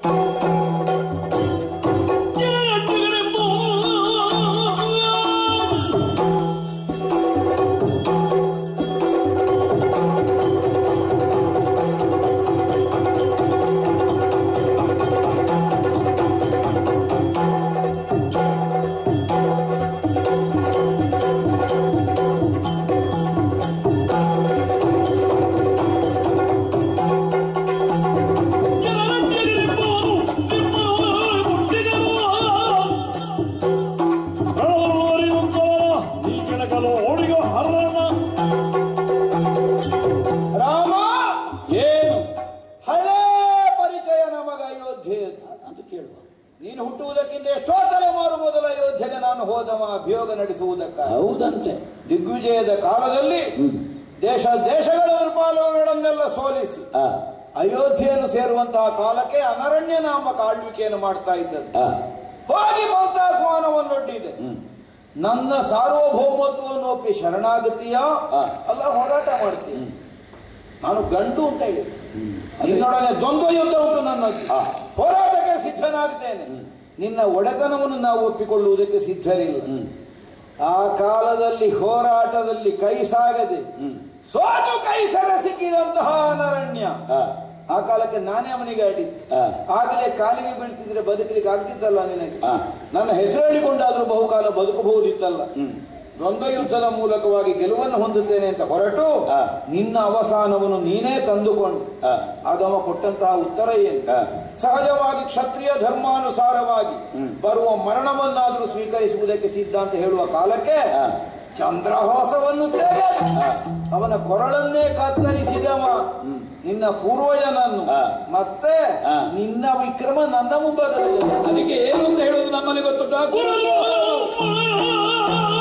ರಾಮ ಏನು ಹಳೇ ಪರಿಚಯ ನಮಗ ಅಯೋಧ್ಯೆಯದು ಅದು ಕೇಳುವ ನೀನು ಹುಟ್ಟುವುದಕ್ಕಿಂತ ಎಷ್ಟೋ ತಲೆಮಾರು ಮೊದಲ ಅಯೋಧ್ಯೆಗೆ ನಾನು ಹೋದವ ಅಭಿಯೋಗ ನಡೆಸುವುದಕ್ಕ ಹೌದಂತೆ ದಿಗ್ವಿಜಯದ ಕಾಲದಲ್ಲಿ ದೇಶ ದೇಶಗಳ ನಿರ್ಮಾಲಗಳನ್ನೆಲ್ಲ ಸೋಲಿಸಿ ಆ, ಅಯೋಧ್ಯೆಯನ್ನು ಸೇರುವಂತಹ ಕಾಲಕ್ಕೆ ಅನರಣ್ಯ ನಾಮಕ ಆಳ್ವಿಕೆಯನ್ನು ಮಾಡ್ತಾ ಇದ್ದದ್ದು ಆ, ಹೋಗಿ ಮಲ್ತಾಸ್ಮಾನವನ್ನೊಡ್ಡಿದೆ ಹ್ಮ್. ನನ್ನ ಸಾರ್ವಭೌಮತ್ವವನ್ನು ಒಪ್ಪಿ ಶರಣಾಗತಿಯ ಆ. ಅಲ್ಲ ಹೋರಾಟ ಮಾಡ್ತೀಯ ನಾನು ಗಂಡು ಅಂತ ಹೇಳಿದೆ ಹ್ಮ್. ನಿನ್ನೊಡನೆ ದ್ವಂದ್ವ ಯುದ್ಧ ಉಂಟು ನನ್ನದು ಆ. ಹೋರಾಟಕ್ಕೆ ಸಿದ್ಧನಾಗ್ತೇನೆ ನಿನ್ನ ಒಡೆತನವನ್ನು ನಾವು ಒಪ್ಪಿಕೊಳ್ಳುವುದಕ್ಕೆ ಸಿದ್ಧರಿಲ್ಲ ಹ್ಮ್. ಆ ಕಾಲದಲ್ಲಿ ಹೋರಾಟದಲ್ಲಿ ಕೈ ಸಾಗದೆ ಹ್ಮ್. ಸೋತು ಕೈ ಸರ ಸಿಕ್ಕಿದಂತಹ ಅನರಣ್ಯ ಆ, ಆ ಕಾಲಕ್ಕೆ ನಾನೇ ಅವನಿಗೆ ಆಡಿದ್ದೆ ಆ, ಆಗಲೇ ಕಾಲಿಗೆ ಬೀಳ್ತಿದ್ರೆ ಬದುಕಲಿಕ್ಕೆ ಆಗ್ತಿತ್ತಲ್ಲ ನಿನಗೆ ಆ. ನನ್ನ ಹೆಸರು ಹೇಳಿಕೊಂಡಾದ್ರೂ ಬಹುಕಾಲ ಬದುಕಬಹುದಿತ್ತಲ್ಲ ಹ್ಮ್. ದ್ವಂದ್ವ ಯುದ್ಧದ ಮೂಲಕವಾಗಿ ಗೆಲುವನ್ನು ಹೊಂದುತ್ತೇನೆ ಅಂತ ಹೊರಟು ಆ. ನಿನ್ನ ಅವಸಾನವನ್ನು ನೀನೇ ತಂದುಕೊಂಡು ಆ, ಆಗಮ ಕೊಟ್ಟಂತಹ ಉತ್ತರ ಏನು ಆ. ಸಹಜವಾಗಿ ಕ್ಷತ್ರಿಯ ಧರ್ಮಾನುಸಾರವಾಗಿ ಹ್ಮ್. ಬರುವ ಮರಣವನ್ನಾದರೂ ಸ್ವೀಕರಿಸುವುದಕ್ಕೆ ಸಿದ್ಧ ಅಂತ ಹೇಳುವ ಕಾಲಕ್ಕೆ ಆ. ಚಂದ್ರಹಾಸವನ್ನು ತೆಗೆದು ಆ. ಅವನ ಕೊರಳನ್ನೇ ಕತ್ತರಿಸಿದವ ನಿನ್ನ ಪೂರ್ವಜನನ್ನು ಆ. ಮತ್ತೆ ಆ. ನಿನ್ನ ವಿಕ್ರಮ ನನ್ನ ಮುಂಭಾಗದಲ್ಲಿ ಅದಕ್ಕೆ ಏನು ಅಂತ ಹೇಳುವುದು ನಮ್ಮಲ್ಲಿ ಗೊತ್ತುಂಟು ಆ ಗುರು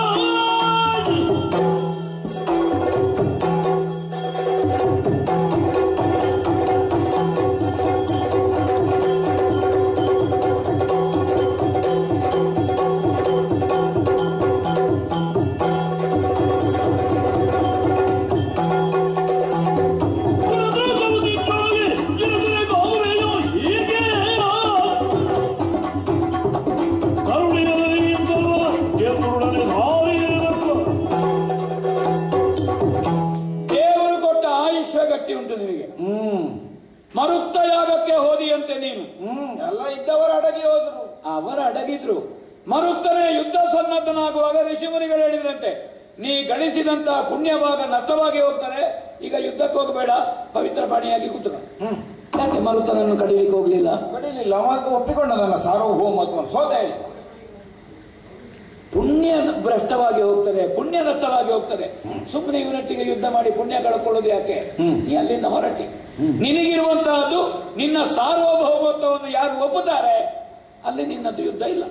ದೇವರು ಕೊಟ್ಟ ಆಯುಷ್ಯ ಗಟ್ಟಿ ಉಂಟು ನಿನಗೆ ಹ್ಮ್ ಮರುತ್ತ ಯಾಗಕ್ಕೆ ಹೋದಿಯಂತೆ ನೀನು ಹ್ಮ್ ಎಲ್ಲ ಇದ್ದವರು ಅಡಗಿ ಹೋದ್ರು ಅವರು ಅಡಗಿದ್ರು ಮರುತ್ತನೇ ಯುದ್ಧ ಸನ್ನದ್ಧನಾಗುವಾಗ ಋಷಿಮುನಿಗಳು ಹೇಳಿದ್ರಂತೆ ನೀ ಗಳಿಸಿದಂತ ಪುಣ್ಯ ಭಾಗ ನಷ್ಟವಾಗಿ ಹೋಗ್ತಾರೆ ಈಗ ಯುದ್ಧಕ್ಕೆ ಹೋಗಬೇಡ ಪವಿತ್ರ ಪ್ರಾಣಿಯಾಗಿ ಕೂತ್ಕ ಯಾಕೆ ಮರುತ್ತನನ್ನು ಕಡಿಲಿಕ್ಕೆ ಹೋಗ್ಲಿಲ್ಲ ಕಡಿಲಿಲ್ಲ ಅವಾಗ ಒಪ್ಪಿಕೊಂಡ ನನ್ನ ಸಾರ್ವಭೌಮತ್ವ ಸೋತ ಹೇಳಿ ಪುಣ್ಯ ಭ್ರಷ್ಟವಾಗಿ ಹೋಗ್ತದೆ ಪುಣ್ಯ ನಷ್ಟವಾಗಿ ಹೋಗ್ತದೆ ಸುಮ್ಮನೆ ಇವನೊಟ್ಟಿಗೆ ಯುದ್ಧ ಮಾಡಿ ಪುಣ್ಯ ಕಳ್ಕೊಳ್ಳೋದು ಯಾಕೆ ನೀ ಅಲ್ಲಿಂದ ಹೊರಟಿ ನಿನಗಿರುವಂತಹದ್ದು ನಿನ್ನ ಸಾರ್ವಭೌಮತ್ವವನ್ನು ಯಾರು ಒಪ್ಪುತ್ತಾರೆ ಅಲ್ಲಿ ನಿನ್ನದು ಯುದ್ಧ ಇಲ್ಲ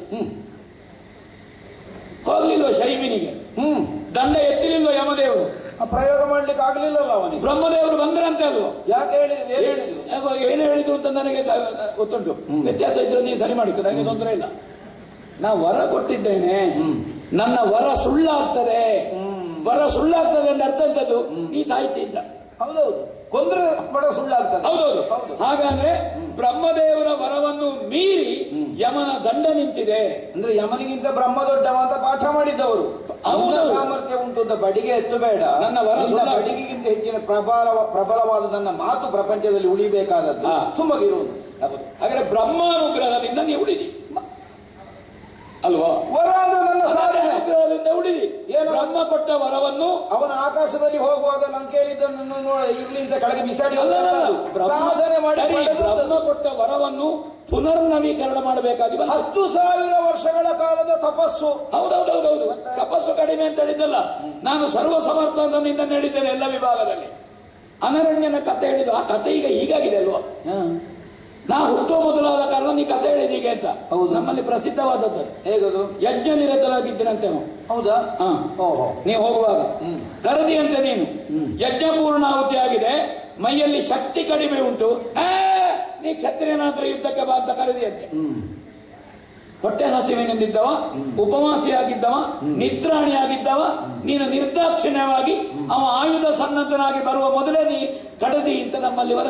ಹೋಗ್ಲಿಲ್ವ ಶೈಮಿನಿಗೆ ಹ್ಮ್ ದಂಡ ಎತ್ತಲಿಲ್ವ ಯಮದೇವರು ಆ ಪ್ರಯೋಗ ಮಾಡ್ಲಿಕ್ಕೆ ಆಗ್ಲಿಲ್ಲಲ್ಲ ಅವನಿಗೆ ಬ್ರಹ್ಮದೇವರು ಬಂದ್ರಂತೆ ಅಲ್ವೋ ಯಾಕೆ ಹೇಳಿದ್ರು ಏನ್ ಹೇಳಿದ್ರು ಅವ ಏನು ಹೇಳಿದ್ರು ಅಂತ ನನಗೆ ಗೊತ್ತುಂಟು ವ್ಯತ್ಯಾಸ ಇದ್ರೆ ನೀನು ಸರಿ ಮಾಡಿಕೊ ನನಗೆ ತೊಂದರೆ ಇಲ್ಲ ನಾ ವರ ಕೊಟ್ಟಿದ್ದೇನೆ ನನ್ನ ವರ ಸುಳ್ಳಾಗ್ತದೆ ವರ ಸುಳ್ಳಾಗ್ತದೆ ಅಂತ ಅರ್ಥ ಎಂತದ್ದು ನೀ ಸಾಹಿತ್ಯ ಅಂತ ಹೌದೌದು ಕೊಂದ್ರೆ ಬಡ ಸುಳ್ಳಾಗ್ತದೆ ಹೌದೌದು ಹೌದು ಹಾಗಾದ್ರೆ ಬ್ರಹ್ಮದೇವರ ವರವನ್ನು ಮೀರಿ ಯಮನ ದಂಡ ನಿಂತಿದೆ ಅಂದ್ರೆ ಯಮನಿಗಿಂತ ಬ್ರಹ್ಮ ದೊಡ್ಡವ ಅಂತ ಪಾಠ ಮಾಡಿದ್ದವರು ಹೌದು. ಅವನ ಸಾಮರ್ಥ್ಯ ಉಂಟು ಅಂತ ಬಡಿಗೆ ಎತ್ತು ಬೇಡ ನನ್ನ ವರ ನಿನ್ನ ಸುಳ್ಳ- ಬಡಿಗೆಗಿಂತ ಹೆಚ್ಚಿನ ಪ್ರಬಲ ಪ್ರಬಲವಾದ ನನ್ನ ಮಾತು ಪ್ರಪಂಚದಲ್ಲಿ ಉಳಿಬೇಕಾದದ್ದು ಹಾ. ಸುಮ್ಮಗಿರುವುದು ಹೌದು. ಹಾಗಾದ್ರೆ ಬ್ರಹ್ಮಾನುಗ್ರಹದಿಂದ ನೀವು ಉಳಿದಿ ಅಲ್ವಾ ವರ ಅಂದ್ರೆ ನನ್ನ ಸಾಧನೆ ಅನುಗ್ರಹದಿಂದ ಉಳಿದಿ ಏನು? ಬ್ರಹ್ಮ ಕೊಟ್ಟ ವರವನ್ನು ಅವನ ಆಕಾಶದಲ್ಲಿ ಹೋಗುವಾಗ ಲಂಕೆಯಲ್ಲಿದ್ದನ್ನು ನೋಡ ಇರ್ಲಿ ಅಂತ ಕೆಳಗೆ ಬಿಸಾಡಿ ಅಲ್ಲ, ಅಲ್ಲ, ಅಲ್ಲ. ಹೋಗ್ತಾನಲ್ಲ. ಬ್ರಹ್ಮ- ಸಾಧನೆ ಮಾಡಿ ಸರಿ, ಪಡೆದದ್ದು. ಬ್ರಹ್ಮ ಕೊಟ್ಟ ವರವನ್ನು ಪುನರ್ನವೀಕರಣ ಮಾಡಬೇಕಾಗಿ ಬಂತು. ಹತ್ತು ಸಾವಿರ ವರ್ಷಗಳ ಕಾಲದ ತಪಸ್ಸು ಹೌದೌದೌದೌದು ತಪಸ್ಸು ಕಡಿಮೆ ಅಂತ ಹೇಳಿದ್ದಲ್ಲ ನಾನು ಸರ್ವ ಸಮರ್ಥ ಅಂತ ನಿನ್ನನ್ನು ಹೇಳಿದ್ದೇನೆ ಎಲ್ಲ ವಿಭಾಗದಲ್ಲಿ ಅನರಣ್ಯನ ಕಥೆ ಹೇಳಿದ್ದು ಆ ಕಥೆ ಈಗ ಹೀಗಾಗಿದೆ ಅಲ್ವಾ ನಾ ಹುಟ್ಟುವ ಮೊದಲಾದ ಕಾರಣ ನೀ ಕಥೆ ಹೇಳಿದ ಹೀಗೆ ಅಂತ ಹೌದು. ನಮ್ಮಲ್ಲಿ ಪ್ರಸಿದ್ಧವಾದದ್ದು ಹೇಗದು ಯಜ್ಞ ನಿರತನಾಗಿದ್ದನಂತೆ ಅವನು ಹೌದಾ ಹಾ ಓಹೋ ನೀವು ಹೋಗುವಾಗ ಕರದಿಯಂತೆ ನೀನು ಯಜ್ಞ ಪೂರ್ಣಾಹುತಿ ಆಗಿದೆ ಮೈಯಲ್ಲಿ ಶಕ್ತಿ ಕಡಿಮೆ ಉಂಟು ಆ, ನೀ ಕ್ಷತ್ರಿಯ ನಂತರ ಯುದ್ಧಕ್ಕೆ ಬಾ ಅಂತ ಕರೆದಿಯಂತೆ ಹೊಟ್ಟೆ ಹಸಿವಿನಿಂದಿದ್ದವ ಉಪವಾಸಿಯಾಗಿದ್ದವ ನಿದ್ರಾಣಿಯಾಗಿದ್ದವ ನೀನು ನಿರ್ದಾಕ್ಷಿಣ್ಯವಾಗಿ ಅವ ಆಯುಧ ಸನ್ನದ್ಧನಾಗಿ ಬರುವ ಮೊದಲೇ ನೀ ಕಡದಿ ಅಂತ ನಮ್ಮಲ್ಲಿ ವರದಿ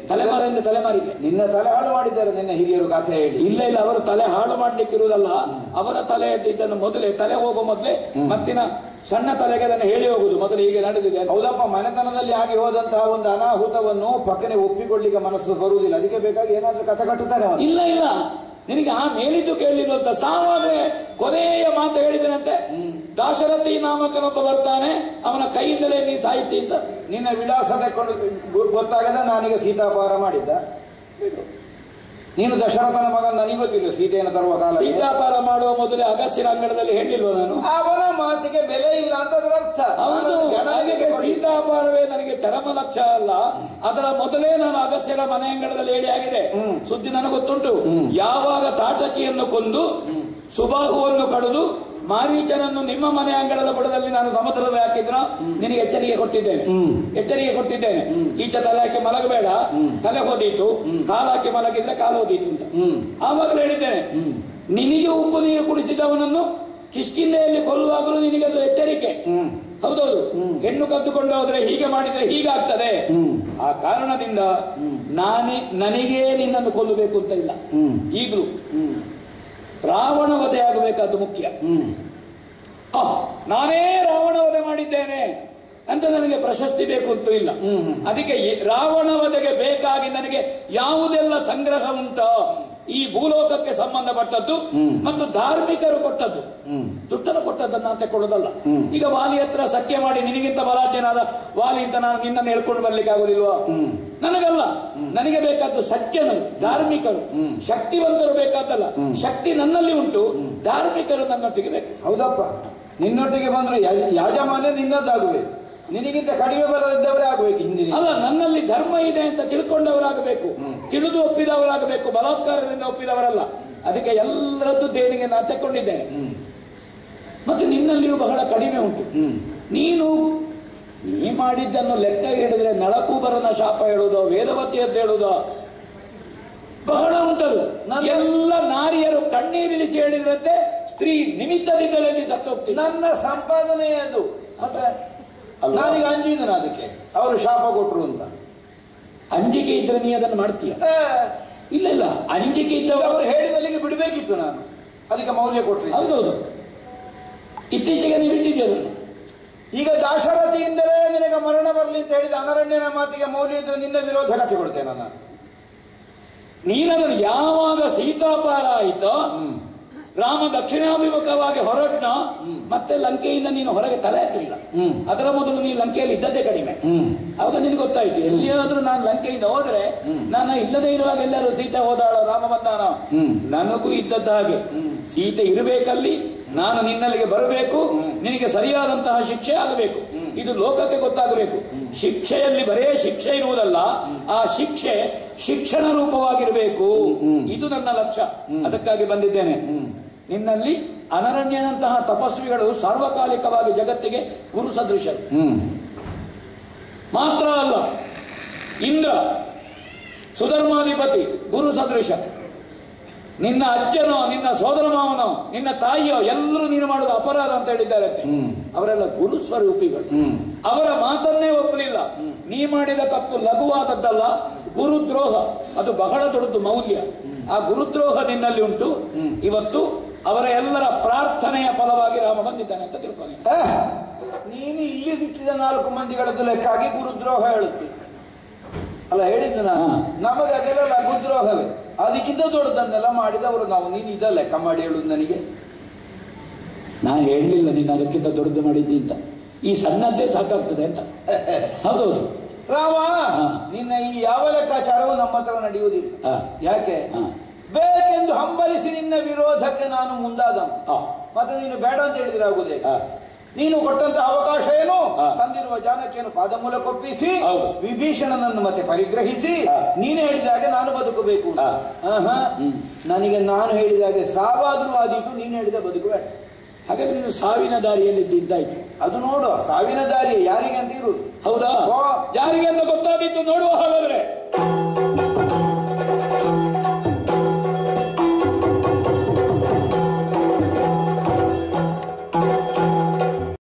ತಲೆಮಾರಿಂದ ತಲೆಮಾರಿಗೆ ನಿನ್ನ ತಲೆ ಹಾಳು ಮಾಡಿದ್ದಾರೆ ನಿನ್ನ ಹಿರಿಯರು ಕಥೆ ಹೇಳಿ ಇಲ್ಲ ಇಲ್ಲ ಅವರ ತಲೆ ಹಾಳು ಮಾಡ್ಲಿಕ್ಕೆ ಇರುವುದಲ್ಲ ಅವರ ತಲೆ ಇದನ್ನು ಮೊದಲೇ ತಲೆ ಹೋಗುವ ಮೊದಲೇ ಮತ್ತಿನ ಸಣ್ಣ ತಲೆಗೆ ಅದನ್ನು ಹೇಳಿ ಹೋಗುದು ಮೊದಲು ಹೀಗೆ ನಡೆದಿದೆ ಅಂತ. ಹೌದಪ್ಪ ಮನೆತನದಲ್ಲಿ ಆಗಿ ಹೋದಂತಹ ಒಂದು ಅನಾಹುತವನ್ನು ಪಕ್ಕನೆ ಒಪ್ಪಿಕೊಳ್ಳಿಕ್ಕೆ ಮನಸ್ಸು ಬರುವುದಿಲ್ಲ ಅದಕ್ಕೆ ಬೇಕಾಗಿ ಏನಾದ್ರೂ ಕಥೆ ಕಟ್ಟುತ್ತಾರೆ ಅವನು ಇಲ್ಲ ಇಲ್ಲ ನಿನಗೆ ಆ ಮೇಲಿದ್ದು ಕೇಳಿರುವಂತ ಸಾವಾದ್ರೆ ಕೊನೆಯ ಮಾತು ಹೇಳಿದನಂತೆ ದಾಶರಥಿ ನಾಮಕನೊಬ್ಬ ಬರ್ತಾನೆ ಅವನ ಕೈಯಿಂದಲೇ ನೀ ಸಾಹಿತಿ ಅಂತ ನಿನ್ನ ವಿಳಾಸ ತಕೊಂಡು ಗೊ- ಗೊತ್ತಾಗದ ನಾನೀಗ ಸೀತಾಪಹಾರ ಮಾಡಿದ್ದ ನೀನು ದಶರಥನ ಮಗ ನನಗೆ ಗೊತ್ತಿಲ್ಲ ಸೀತೆಯನ್ನು ತರುವ ಕಾಲ ಸೀತಾಪಾರ ಮಾಡುವ ಮೊದಲೇ ಅಗಸ್ಯರ ಅಂಗಡದಲ್ಲಿ ಹೇಳಿಲ್ವ ನಾನು ಅವನ ಮಾತಿಗೆ ಬೆಲೆ ಇಲ್ಲ ಅಂತ ಅದರ ಅರ್ಥ ಹೌದು ನಾನು ಗಣನೆಗೆ ನನಗೆ ಕೊಡಿ. ಸೀತಾಪಾರವೇ ನನಗೆ ಚರಮ ಲಕ್ಷ್ಯ ಅಲ್ಲ ಅದರ ಮೊದಲೇ ನಾನು ಅಗಸ್ಯರ ಮನೆ ಅಂಗಡದಲ್ಲಿ ಹೇಳಿ ಆಗಿದೆ ಸುದ್ದಿ ನನಗೆ ಗೊತ್ತುಂಟು ಯಾವಾಗ ತಾಟಕಿಯನ್ನು ಕೊಂದು ಸುಬಾಹುವನ್ನು ಕಡಿದು ಮಾರೀಚನನ್ನು ನಿಮ್ಮ ಮನೆ ಅಂಗಳದ ಬುಡದಲ್ಲಿ ನಾನು ಸಮುದ್ರದಲ್ಲಿ ಹಾಕಿದ್ರ ನಿನಗೆ ಎಚ್ಚರಿಕೆ ಕೊಟ್ಟಿದ್ದೇನೆ ಎಚ್ಚರಿಕೆ ಕೊಟ್ಟಿದ್ದೇನೆ ಈಚೆ ತಲೆ ಹಾಕಿ ಮಲಗಬೇಡ ತಲೆ ಹೋದೀತು ಕಾಲು ಹಾಕಿ ಮಲಗಿದ್ರೆ ಕಾಲು ಹೋದೀತು ಅಂತ ಆವಾಗಲೇ ಹೇಳಿದ್ದೇನೆ ನಿನಗೆ ಉಪ್ಪು ನೀರು ಕುಡಿಸಿದವನನ್ನು ಕಿಷ್ಕಿಂದೆಯಲ್ಲಿ ಕೊಲ್ಲುವಾಗಲೂ ನಿನಗೆ ಅದು ಎಚ್ಚರಿಕೆ ಹೌದೌದು ಹೆಣ್ಣು ಕದ್ದುಕೊಂಡು ಹೋದ್ರೆ ಹೀಗೆ ಮಾಡಿದ್ರೆ ಹೀಗಾಗ್ತದೆ ಆ ಕಾರಣದಿಂದ ನಾನೇ ನನಗೇ ನಿನ್ನನ್ನು ಕೊಲ್ಲಬೇಕು ಅಂತ ಇಲ್ಲ ಈಗಲೂ ರಾವಣ ವಧೆ ಆಗಬೇಕಾದ್ದು ಮುಖ್ಯ ಆಹ್, ನಾನೇ ರಾವಣ ವಧೆ ಮಾಡಿದ್ದೇನೆ ಅಂತ ನನಗೆ ಪ್ರಶಸ್ತಿ ಬೇಕು ಅಂತೂ ಇಲ್ಲ ಅದಕ್ಕೆ ಈ ರಾವಣ ವಧೆಗೆ ಬೇಕಾಗಿ ನನಗೆ ಯಾವುದೆಲ್ಲ ಸಂಗ್ರಹ ಉಂಟೋ ಈ ಭೂಲೋಕಕ್ಕೆ ಸಂಬಂಧಪಟ್ಟದ್ದು ಮತ್ತು ಧಾರ್ಮಿಕರು ಕೊಟ್ಟದ್ದು ದುಷ್ಟರು ಕೊಟ್ಟದ್ದನ್ನು ನಾನು ತಕೊಳ್ಳೋದಲ್ಲ ಈಗ ವಾಲಿ ಹತ್ರ ಸಖ್ಯ ಮಾಡಿ ನಿನಗಿಂತ ಬಲಾಢ್ಯನಾದ ವಾಲಿ ಅಂತ ನಾನು ನಿನ್ನನ್ನು ಹೇಳ್ಕೊಂಡು ಬರ್ಲಿಕ್ಕೆ ಆಗುದಿಲ್ವಾ ನನಗಲ್ಲ ನನಗೆ ಬೇಕಾದ್ದು ಸಜ್ಜನರು ಧಾರ್ಮಿಕರು ಶಕ್ತಿವಂತರು ಬೇಕಾದ್ದಲ್ಲ ಶಕ್ತಿ ನನ್ನಲ್ಲಿ ಉಂಟು ಧಾರ್ಮಿಕರು ನನ್ನೊಟ್ಟಿಗೆ ಬೇಕು ಹೌದಪ್ಪ ನಿನ್ನೊಟ್ಟಿಗೆ ಬಂದ್ರೆ ಯಾ- ಯಾಜಮಾನ್ಯ ನಿನ್ನದ್ದಾಗಬೇಕು ನಿನಗಿಂತ ಕಡಿಮೆ ಬರದಿದ್ದವರೇ ಆಗಬೇಕು ಹಿಂದಿನ ಅಲ್ಲ ನನ್ನಲ್ಲಿ ಧರ್ಮ ಇದೆ ಅಂತ ತಿಳ್ಕೊಂಡವರಾಗಬೇಕು ತಿಳಿದು ಒಪ್ಪಿದವರಾಗಬೇಕು ಬಲಾತ್ಕಾರದಿಂದ ಒಪ್ಪಿದವರಲ್ಲ ಅದಕ್ಕೆ ಎಲ್ಲರದ್ದು ದೇಣಿಗೆ ನಾನು ತಕ್ಕೊಂಡಿದ್ದೇನೆ ಮತ್ತೆ ನಿನ್ನಲ್ಲಿಯೂ ಬಹಳ ಕಡಿಮೆ ಉಂಟು ನೀನು ನೀ ಮಾಡಿದ್ದನ್ನು ಲೆಕ್ಕ ಹಿಡಿದ್ರೆ ನಳಕೂಬರನ ಶಾಪ ಹೇಳುವುದೋ ವೇದವತಿಯದ್ದು ಹೇಳುವುದೋ ಬಹಳ ಉಂಟದು ನನ್ನ- ಎಲ್ಲ ನಾರಿಯರು ಕಣ್ಣೀರಿಳಿಸಿ ಹೇಳಿದ್ರಂತೆ ಸ್ತ್ರೀ ನಿಮಿತ್ತದಿಂದಲೇ ನೀನು ಸತ್ತೋಗ್ತೀನಿ ನನ್ನ ಸಂಪಾದನೆ ಅದು ಮತ್ತೆ ಅಲ್ವಾ? ನಾನೀಗ ಅಂಜಿದನ ಅದಕ್ಕೆ ಅವರು ಶಾಪ ಕೊಟ್ರು ಅಂತ ಅಂಜಿಕೆ ಇದ್ರೆ ನೀ ಅದನ್ನು ಮಾಡ್ತೀಯ ಏ, ಇಲ್ಲ ಇಲ್ಲ ಅಂಜಿಕೆ ಈಗ ಇದ್ದವರು ಅವರು ಹೇಳಿದಲ್ಲಿಗೆ ಬಿಡಬೇಕಿತ್ತು ನಾನು ಅದಕ್ಕೆ ಮೌಲ್ಯ ಕೊಟ್ರಿ ಹೌದೌದು ಇತ್ತೀಚೆಗೆ ನೀವು ಬಿಟ್ಟಿದ್ದೆ ಅದನ್ನು ಈಗ ದಾಶರಥಿಯಿಂದಲೇ ನಿನಗೆ ಮರಣ ಬರಲಿ ಅಂತ ಹೇಳಿದ ಅನರಣ್ಯನ ಮಾತಿಗೆ ಮೌಲ್ಯ ಇದ್ರೆ ನಿನ್ನ ವಿರೋಧ ಕಟ್ಟಿಕೊಳ್ತೇನೆ ನಾನು ನೀನದನ್ನು ಯಾವಾಗ ಸೀತಾಪಾರ ಆಯಿತೋ ರಾಮ ದಕ್ಷಿಣಾಭಿಮುಖವಾಗಿ ಹೊರಟ್ನ ಮತ್ತೆ ಲಂಕೆಯಿಂದ ನೀನು ಹೊರಗೆ ತಲೆ ಹಾಕಲಿಲ್ಲ ಅದರ ಮೊದಲು ನೀನು ಲಂಕೆಯಲ್ಲಿ ಇದ್ದದ್ದೇ ಕಡಿಮೆ ಅವಾಗ ನಿನಗೆ ಗೊತ್ತಾಯ್ತು ಎಲ್ಲಿಯಾದ್ರೂ ನಾನು ಲಂಕೆಯಿಂದ ಹೋದ್ರೆ ನಾನು ಇಲ್ಲದೆ ಇರುವಾಗ ಎಲ್ಲರೂ ಸೀತೆ ಹೋದಾಳ ರಾಮ ಬಂದಾನ ನನಗೂ ಇದ್ದದ್ದ ಹಾಗೆ ಸೀತೆ ಇರಬೇಕಲ್ಲಿ ನಾನು ನಿನ್ನಲ್ಲಿಗೆ ಬರಬೇಕು ನಿನಗೆ ಸರಿಯಾದಂತಹ ಶಿಕ್ಷೆ ಆಗಬೇಕು ಇದು ಲೋಕಕ್ಕೆ ಗೊತ್ತಾಗಬೇಕು ಶಿಕ್ಷೆಯಲ್ಲಿ ಬರೇ ಶಿಕ್ಷೆ ಇರುವುದಲ್ಲ ಆ ಶಿಕ್ಷೆ ಶಿಕ್ಷಣ ರೂಪವಾಗಿರಬೇಕು ಇದು ನನ್ನ ಲಕ್ಷ್ಯ ಅದಕ್ಕಾಗಿ ಬಂದಿದ್ದೇನೆ ನಿನ್ನಲ್ಲಿ ಅನರಣ್ಯನಂತಹ ತಪಸ್ವಿಗಳು ಸಾರ್ವಕಾಲಿಕವಾಗಿ ಜಗತ್ತಿಗೆ ಗುರು ಸದೃಶರು ಮಾತ್ರ ಅಲ್ಲ ಇಂದ್ರ ಸುಧರ್ಮಾಧಿಪತಿ ಗುರು ಸದೃಶ ನಿನ್ನ ಅಜ್ಜನೋ ನಿನ್ನ ಸೋದರ ಮಾವನೋ ನಿನ್ನ ತಾಯಿಯೋ ಎಲ್ಲರೂ ನೀನು ಮಾಡುವುದು ಅಪರಾಧ ಅಂತ ಹೇಳಿದ್ದಾರಂತೆ ಅವರೆಲ್ಲ ಗುರು ಸ್ವರೂಪಿಗಳು ಅವರ ಮಾತನ್ನೇ ಒಪ್ಪಲಿಲ್ಲ ನೀ ಮಾಡಿದ ತಪ್ಪು ಲಘುವಾದದ್ದಲ್ಲ ಗುರುದ್ರೋಹ ಅದು ಬಹಳ ದೊಡ್ಡದು ಮೌಲ್ಯ ಆ ಗುರುದ್ರೋಹ ನಿನ್ನಲ್ಲಿ ಉಂಟು ಇವತ್ತು ಅವರ ಎಲ್ಲರ ಪ್ರಾರ್ಥನೆಯ ಫಲವಾಗಿ ರಾಮ ಬಂದಿದ್ದಾನೆ ಅಂತ ತಿಳ್ಕೊಳ್ಳಿ ಏ, ನೀನು ಇಲ್ಲಿ ಸಿಕ್ಕಿದ ನಾಲ್ಕು ಮಂದಿಗಳದ್ದು ಲೆಕ್ಕಾಗಿ ಗುರುದ್ರೋಹ ಹೇಳುತ್ತಿ ಅಲ್ಲ ಹೇಳಿದ್ದು ನಾನು ಹಾ. ನಮಗೆ ಅದೆಲ್ಲ ಲಘುದ್ರೋಹವೇ ಅದಕ್ಕಿಂತ ದೊಡ್ಡದನ್ನೆಲ್ಲ ಮಾಡಿದವರು ನಾವು ನೀನು ಇದ ಲೆಕ್ಕ ಮಾಡಿ ಹೇಳುದು ನನಗೆ ನಾನು ಹೇಳಲಿಲ್ಲ ನೀನು ಅದಕ್ಕಿಂತ ದೊಡ್ಡದು ಮಾಡಿದ್ದಿ ಅಂತ ಈ ಸಣ್ಣದ್ದೇ ಸಾಕಾಗ್ತದೆ ಅಂತ ಹೌದೌದು ರಾಮ ಹಾ. ನಿನ್ನ ಈ ಯಾವ ಲೆಕ್ಕಾಚಾರವು ನಮ್ಮ ಹತ್ರ ನಡೆಯುವುದಿಲ್ಲ ಹಾ. ಯಾಕೆ ಹಾ. ಬೇಕೆಂದು ಹಂಬಲಿಸಿ ನಿನ್ನ ವಿರೋಧಕ್ಕೆ ನಾನು ಮುಂದಾದ ಆ, ಮತ್ತೆ ನೀನು ಬೇಡ ಅಂತ ಹೇಳಿದ್ರೆ ಆಗುದೇ ಆ. ನೀನು ಕೊಟ್ಟಂತ ಅವಕಾಶ ಏನು ಹಾ. ತಂದಿರುವ ಜಾನಕಿಯನ್ನು ಪಾದ ಮೂಲಕ ಒಪ್ಪಿಸಿ ಹೌದು. ವಿಭೀಷಣನನ್ನು ಮತ್ತೆ ಪರಿಗ್ರಹಿಸಿ ಹಾ. ನೀನು ಹೇಳಿದ ಹಾಗೆ ನಾನು ಬದುಕಬೇಕು ಹಾ. ಆಹಾ. ನನಗೆ ನಾನು ಹೇಳಿದ ಹಾಗೆ ಸಾವಾದರೂ ಆದೀತು ನೀನು ಹೇಳಿದ ಬದುಕಬೇಡ ಹಾಗಾದ್ರೆ ನೀನು ಸಾವಿನ ದಾರಿಯಲ್ಲಿ ಇದ್ದಾಯ್ತು ಅದು ನೋಡು ಸಾವಿನ ದಾರಿ ಯಾರಿಗೆ ಅಂತ ಇರುವುದು ಹೌದಾ ಓ. ಯಾರಿಗೆ ಅಂತ ಗೊತ್ತಾಗಿತ್ತು ನೋಡುವ ಹಾಗೆ